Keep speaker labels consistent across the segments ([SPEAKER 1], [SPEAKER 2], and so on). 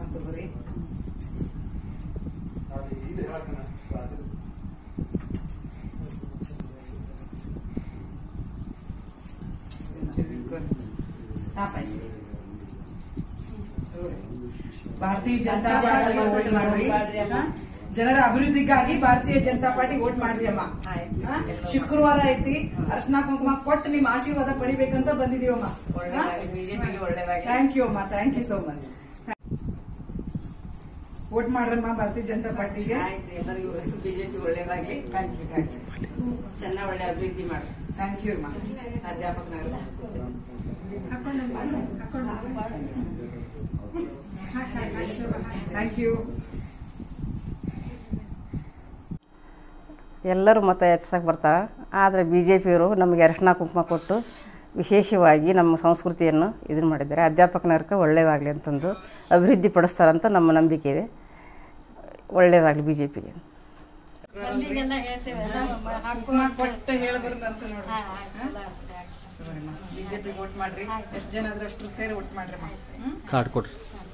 [SPEAKER 1] ತಗೋರಿ ತಾಪಾಯ್ತು. ತಗೋರಿ. ಭಾರತೀಯ ಜನತಾ ಪಾರ್ಟಿಗೆ ವೋಟ್ ಮಾಡ್ರಿ ಹಾ? ಜನರ ಅಭಿವೃದ್ಧಿಗಾಗಿ ಭಾರತೀಯ ಜನತಾ ಪಾರ್ಟಿ ವೋಟ್ ಮಾಡ್ರಿ ಅಮ್ಮ
[SPEAKER 2] ಆಯ್ತು.
[SPEAKER 1] ಹಾ? ಶುಕ್ರವಾರ ಐತಿ ಅರ್ಶನಾ ಕುಂಕುಮ ಕೊಟ್ಟು ನಿಮ್ಮ ಆಶೀರ್ವಾದ ಪಡಿಬೇಕಂತ ಬಂದಿದೀವಮ್ಮ
[SPEAKER 2] ಒಳ್ಳೇದಾಗಲಿ ಬಿಜೆಪಿಗೆ ಒಳ್ಳೇದಾಗಲಿ
[SPEAKER 1] ಥ್ಯಾಂಕ್ ಯು ಅಮ್ಮ thank you so much vote ಮಾಡ್ರಮ್ಮ ಭಾರತೀಯ ಜನತಾ ಪಾರ್ಟಿಗೆ
[SPEAKER 2] ಆಯ್ತು ಎಲ್ಲರಿಗೂ ಬಿಜೆಪಿ ಒಳ್ಳೇದಾಗ್ಲಿ
[SPEAKER 1] ಥ್ಯಾಂಕ್ ಯು ಥ್ಯಾಂಕ್ ಯು
[SPEAKER 2] ಚೆನ್ನಾಗಿ ಒಳ್ಳೆ ಅಭಿವೃದ್ಧಿ ಮಾಡ್ರಿ
[SPEAKER 1] ಥ್ಯಾಂಕ್ ಯು ಅಮ್ಮ
[SPEAKER 2] ಅಧ್ಯಾಪಕನಾಗಲ್ಲ
[SPEAKER 1] ಥ್ಯಾಂಕ್ ಯು
[SPEAKER 3] ಎಲ್ಲರೂ ಮತ ಹೆಚ್ಚಿಸಕ್ಕೆ ಬರ್ತಾರೆ ಆದರೆ ಬಿ ಜೆ ಪಿಯವರು ನಮಗೆ ಅರಿಶಿನ ಕುಂಕುಮ ಕೊಟ್ಟು ವಿಶೇಷವಾಗಿ ನಮ್ಮ ಸಂಸ್ಕೃತಿಯನ್ನು ಇದನ್ನು ಮಾಡಿದ್ದಾರೆ ಅಧ್ಯಾಪಕನರ್ಗೆ ಒಳ್ಳೆಯದಾಗಲಿ ಅಂತಂದು ಅಭಿವೃದ್ಧಿ ಪಡಿಸ್ತಾರಂತ ನಮ್ಮ ನಂಬಿಕೆ ಇದೆ ಒಳ್ಳೆಯದಾಗಲಿ ಬಿ ಜೆ ಪಿಗೆ
[SPEAKER 4] ಮಂದಿಗೆಲ್ಲ ಹೇಳ್ತೇವೆ
[SPEAKER 1] ಕುಂಕುಮ ಕೊಟ್ಟು ಹೇಳ್ಬಾರ್ದಂತ ನೋಡ್ರಿ ಬಿಜೆಪಿ ವೋಟ್ ಮಾಡ್ರಿ ಎಷ್ಟು ಜನ ಆದ್ರೂ ಅಷ್ಟ್ರು ಸೇರಿ ವೋಟ್ ಮಾಡ್ರಿ ಅಮ್ಮ. ಹ್ಮ್?
[SPEAKER 5] ಕಾರ್ಡ್ ಕೊಡ್ರಿ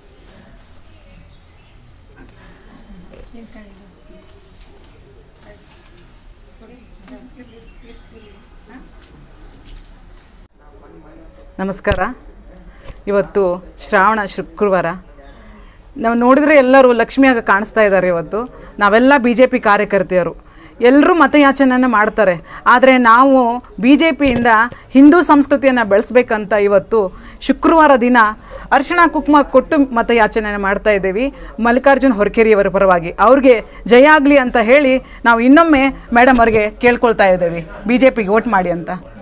[SPEAKER 1] ನಮಸ್ಕಾರ ಇವತ್ತು ಶ್ರಾವಣ ಶುಕ್ರವಾರ ನಾವು ನೋಡಿದರೆ ಎಲ್ಲರೂ ಲಕ್ಷ್ಮಿಯಾಗ ಕಾಣಿಸ್ತಾ ಇದ್ದಾರೆ ಇವತ್ತು ನಾವೆಲ್ಲ ಬಿ ಜೆ ಪಿ ಕಾರ್ಯಕರ್ತೆಯರು ಎಲ್ಲರೂ ಮತಯಾಚನೆಯನ್ನು ಮಾಡ್ತಾರೆ ಆದರೆ ನಾವು ಬಿ ಜೆ ಪಿಯಿಂದ ಹಿಂದೂ ಸಂಸ್ಕೃತಿಯನ್ನು ಬೆಳೆಸ್ಬೇಕಂತ ಇವತ್ತು ಶುಕ್ರವಾರ ದಿನ ಅರ್ಶಿಣ ಕುಂಕುಮ ಕೊಟ್ಟು ಮತಯಾಚನೆಯನ್ನು ಮಾಡ್ತಾ ಇದ್ದೀವಿ ಮಲ್ಲಿಕಾರ್ಜುನ್ ಹೊರಕೆರೆಯವರ ಪರವಾಗಿ ಅವ್ರಿಗೆ ಜಯ ಆಗಲಿ ಅಂತ ಹೇಳಿ ನಾವು ಇನ್ನೊಮ್ಮೆ ಮೇಡಮ್ ಅವ್ರಿಗೆ ಕೇಳ್ಕೊಳ್ತಾ ಇದ್ದೀವಿ ಬಿ ಜೆ ಪಿಗೆ ವೋಟ್ ಮಾಡಿ ಅಂತ